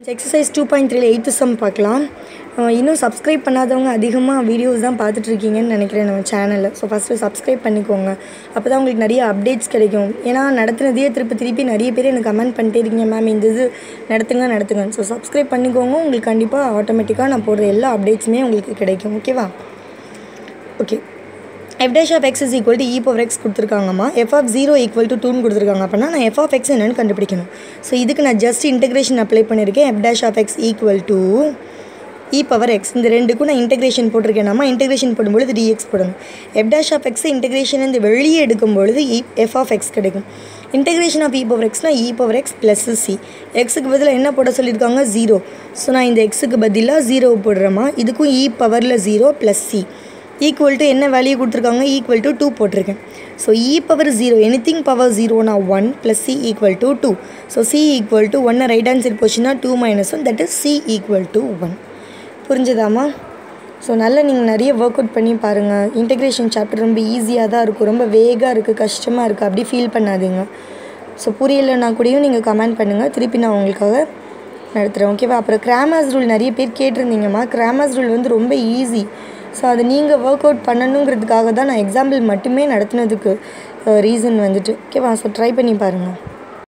exercise two point த்ரீல eighth sum பார்க்கலாம் அஹ் இன்னும் சப்ஸ்கிரைப் பண்ணாதவங்க அதிகமாக வீடியோஸ் தான் பார்த்துட்ருக்கீங்கன்னு நினைக்கிறேன் நம்ம சேனலில் ஸோ ஃபஸ்ட்டு சப்ஸ்கிரைப் பண்ணிக்கோங்க அப்போ தான் உங்களுக்கு நிறைய அப்டேட்ஸ் கிடைக்கும் ஏன்னா நடத்துனதையே திருப்பி திருப்பி நிறைய பேர் எனக்கு கமெண்ட் பண்ணிட்டே இருக்கீங்க மேம் இந்த இது நடத்துங்க நடத்துங்க ஸோ சப்ஸ்கிரைப் பண்ணிக்கோங்க உங்களுக்கு கண்டிப்பாக ஆட்டோமேட்டிக்காக நான் போடுற எல்லா அப்டேட்ஸுமே உங்களுக்கு கிடைக்கும் ஓகேவா okay F dash of x is equal to e power x கொடுத்துருக்காங்கம்மா F of zero equal to டூன்னு கொடுத்துருக்காங்க அப்படின்னா நான் எஃப் ஆஃப் எக்ஸ் என்னென்னு கண்டுபிடிக்கணும் ஸோ இதுக்கு நான் ஜஸ்ட் இன்டெகிரேஷன் அப்ளை பண்ணியிருக்கேன் F dash of x equal to e power x இந்த ரெண்டுக்கும் நான் இன்டெகிரேஷன் போட்டிருக்கேன் நம்ம இன்டெகிரேஷன் போடும்பொழுது டிஎக்ஸ் போடணும் F dash of x integration இந்த வெளியே எடுக்கும் பொழுது இ எஃப் ஆஃப் எக்ஸ் கிடைக்கும் இன்டெகிரேஷன் ஆஃப் இ பவர் எக்ஸ்னால் e power x plus c எக்ஸுக்கு பதிலாக என்ன போட சொல்லியிருக்காங்க ஜீரோ ஸோ நான் இந்த எக்ஸுக்கு பதிலாக ஜீரோ போடுறேம்மா இதுக்கும் இ பவரில் zero plus c equal to என்ன வேல்யூ கொடுத்துருக்காங்க ஈக்குவல் டு டூ போட்டிருக்கேன் so e power zero anything power ஜீரோனா one plus c equal to two so c equal to ஒன்னை ரைட் ஹேண்ட் சைட் போச்சுன்னா two minus one that is c equal to one புரிஞ்சுதாம்மா so நல்லா நீங்கள் நிறைய work out பண்ணி பாருங்கள் integration chapter ரொம்ப ஈஸியாக தான் இருக்கும் ரொம்ப வேகாக இருக்குது கஷ்டமாக இருக்குது அப்படி ஃபீல் பண்ணாதீங்க ஸோ புரியலைன்னா கூடயும் நீங்கள் கமெண்ட் பண்ணுங்கள் திருப்பி நான் உங்களுக்காக நடத்துகிறேன் ஓகேவா அப்புறம் கிராமர்ஸ் ரூல் நிறைய பேர் கேட்டிருந்தீங்கம்மா கிராமர்ஸ் ரூல் வந்து ரொம்ப ஈஸி ஸோ அதை நீங்கள் ஒர்க் அவுட் பண்ணணுங்கிறதுக்காக தான் நான் எக்ஸாம்பிள் மட்டுமே நடத்துனதுக்கு ரீசன் வந்துட்டு ஓகேவா ஸோ ட்ரை பண்ணி பாருங்கள்